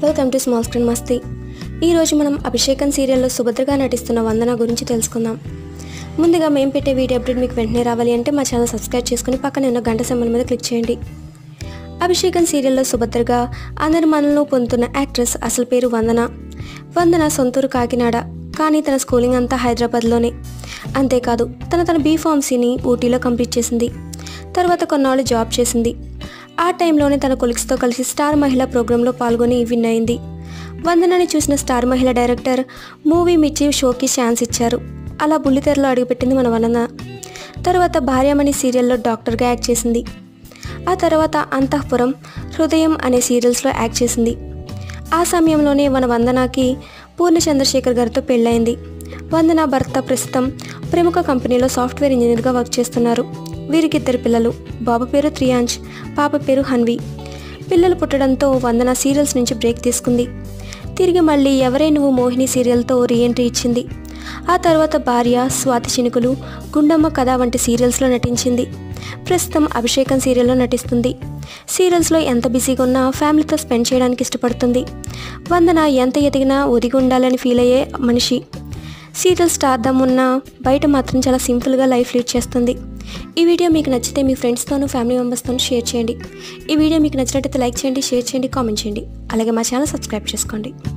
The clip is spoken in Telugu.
వెల్కమ్ టు స్మాల్ స్క్రీన్ మస్తీ ఈరోజు మనం అభిషేకం సీరియల్లో సుభద్రగా నటిస్తున్న వందన గురించి తెలుసుకుందాం ముందుగా మేము పెట్టే వీడియో అప్డేట్ మీకు వెంటనే రావాలి అంటే మా ఛానల్ సబ్స్క్రైబ్ చేసుకుని పక్కన ఉన్న గంట సింబల్ మీద క్లిక్ చేయండి అభిషేకం సీరియల్లో సుభద్రగా అందరి మనలను పొందుతున్న యాక్ట్రెస్ అసలు పేరు వందన వందన సొంతూరు కాకినాడ కానీ తన స్కూలింగ్ అంతా హైదరాబాద్లోనే అంతేకాదు తన తన బీ ఫార్మసీని ఊటీలో కంప్లీట్ చేసింది తర్వాత కొన్నాళ్ళు జాబ్ చేసింది ఆ టైంలోనే తన కొలిక్స్తో కలిసి స్టార్ మహిళ ప్రోగ్రాంలో పాల్గొని విన్ అయింది వందనని చూసిన స్టార్ మహిళ డైరెక్టర్ మూవీ మిర్చి షోకి ఛాన్స్ ఇచ్చారు అలా బుల్లితెరలో అడుగుపెట్టింది మన వందన తర్వాత భార్యమణి సీరియల్లో డాక్టర్గా యాక్ట్ చేసింది ఆ తర్వాత అంతఃపురం హృదయం అనే సీరియల్స్లో యాక్ట్ చేసింది ఆ సమయంలోనే మన వందనకి పూర్ణ చంద్రశేఖర్ గారితో పెళ్ళైంది వందన భర్త ప్రస్తుతం ప్రముఖ కంపెనీలో సాఫ్ట్వేర్ ఇంజనీర్గా వర్క్ చేస్తున్నారు వీరికి ఇద్దరు పిల్లలు బాబు పేరు త్రియాంజ్ పాప పేరు హన్వి పిల్లలు పుట్టడంతో వందన సీరియల్స్ నుంచి బ్రేక్ తీసుకుంది తిరిగి మళ్ళీ ఎవరే నువ్వు మోహిని సీరియల్తో రీఎంట్రీ ఇచ్చింది ఆ తర్వాత భార్య స్వాతి చినుకులు గుండమ్మ కథ వంటి సీరియల్స్లో నటించింది ప్రస్తుతం అభిషేకం సీరియల్లో నటిస్తుంది సీరియల్స్లో ఎంత బిజీగా ఉన్నా ఫ్యామిలీతో స్పెండ్ చేయడానికి ఇష్టపడుతుంది వందన ఎంత ఎదిగినా ఒదిగి ఉండాలని ఫీల్ అయ్యే మనిషి సీరియల్ స్టార్దమ్ ఉన్నా బయట మాత్రం చాలా సింపుల్గా లైఫ్ లీడ్ చేస్తుంది ఈ వీడియో మీకు నచ్చితే మీ ఫ్రెండ్స్తోనూ ఫ్యామిలీ మెంబర్స్తోనూ షేర్ చేయండి ఈ వీడియో మీకు నచ్చినట్టయితే లైక్ చేయండి షేర్ చేయండి కామెంట్ చేయండి అలాగే మా ఛానల్ సబ్స్క్రైబ్ చేసుకోండి